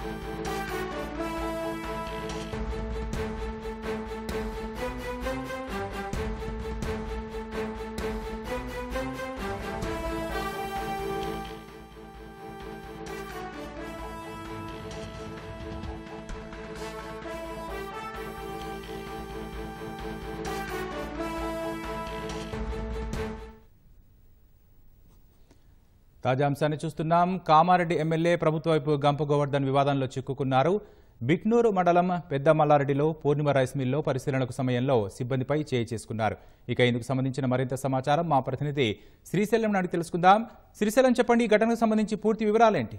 తాజా అంశాన్ని చూస్తున్నాం కామారెడ్డి ఎమ్మెల్యే ప్రభుత్వ వైపు గంప గోవర్ధన్ వివాదంలో చిక్కుకున్నారు బిక్నూరు మండలం పెద్ద మల్లారెడ్డిలో పూర్ణిమ రైస్ మిల్లో పరిశీలనకు సమయంలో సిబ్బందిపై చేయి చేసుకున్నారు ఇక ఇందుకు సంబంధించిన మరింత సమాచారం మా ప్రతినిధి శ్రీశైలం నాడి తెలుసుకుందాం శ్రీశైలం చెప్పండి ఈ ఘటనకు సంబంధించి పూర్తి వివరాలేంటి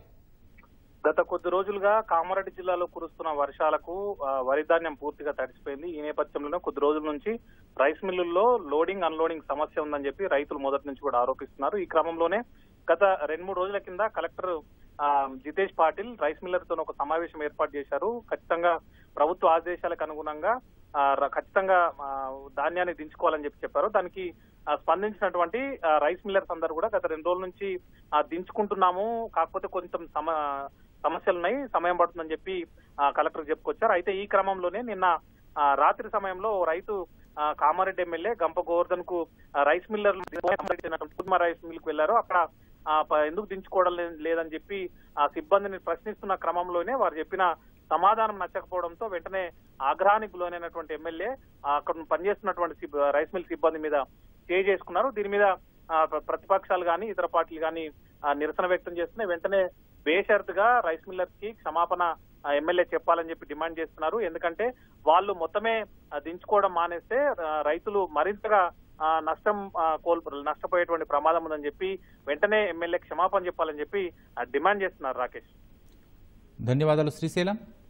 గత కొద్ది రోజులుగా కామారెడ్డి జిల్లాలో కురుస్తున్న వర్షాలకు ఆ, వరి ధాన్యం పూర్తిగా తడిసిపోయింది ఈ నేపథ్యంలోనే కొద్ది రోజుల నుంచి రైస్ మిల్లుల్లో లోడింగ్ అన్లోడింగ్ సమస్య ఉందని చెప్పి రైతులు మొదటి నుంచి కూడా ఆరోపిస్తున్నారు ఈ క్రమంలోనే గత రెండు మూడు రోజుల కింద కలెక్టర్ ఆ, జితేష్ పాటిల్ రైస్ మిల్లర్తో ఒక సమావేశం ఏర్పాటు చేశారు ఖచ్చితంగా ప్రభుత్వ ఆదేశాలకు అనుగుణంగా ఆ, ర- ఖచ్చితంగా ఆ, ధాన్యాన్ని దించుకోవాలని చెప్పి చెప్పారు దానికి ఆ, స్పందించినటువంటి ఆ, రైస్ మిల్లర్స్ అందరూ కూడా గత రెండు రోజుల నుంచి ఆ, దించుకుంటున్నాము కాకపోతే కొంచెం సమ సమస్యలు ఉన్నాయి సమయం పడుతుందని చెప్పి ఆ, కలెక్టర్ చెప్పుకొచ్చారు అయితే ఈ క్రమంలోనే నిన్న ఆ, రాత్రి సమయంలో ఓ రైతు ఆ, కామారెడ్డి ఎమ్మెల్యే గంప గోవర్ధన్ కు ఆ, rice miller Kurma rice mill కు వెళ్లారు అక్కడ ఆ, ప- ఎందుకు దించుకోవడం లే- లేదని చెప్పి ఆ సిబ్బందిని ప్రశ్నిస్తున్న క్రమంలోనే వారు చెప్పిన సమాధానం నచ్చకపోవడంతో వెంటనే ఆగ్రహానికి లోనైనటువంటి ఎమ్మెల్యే ఆ, అక్కడ పనిచేస్తున్నటువంటి సిబ్- రైస్ మిల్ సిబ్బంది మీద స్టే చేసుకున్నారు దీని మీద ఆ, ప్ర- ప్రతిపక్షాలు కానీ ఇతర పార్టీలు కానీ నిరసన వ్యక్తం చేస్తున్నాయి వెంటనే బేషరతుగా రైస్ మిల్లర్స్ కి క్షమాపణ ఆ, ఎమ్మెల్యే చెప్పాలని చెప్పి డిమాండ్ చేస్తున్నారు ఎందుకంటే వాళ్ళు మొత్తమే ఆ, దించుకోవడం మానేస్తే ఆ, రైతులు మరింతగా ఆ, నష్టం ఆ, కోల్ప నష్టపోయేటువంటి ప్రమాదం ఉందని చెప్పి వెంటనే ఎమ్మెల్యే క్షమాపణ చెప్పాలని చెప్పి ఆ, డిమాండ్ చేస్తున్నారు రాకేష్ ధన్యవాదాలు శ్రీశైలం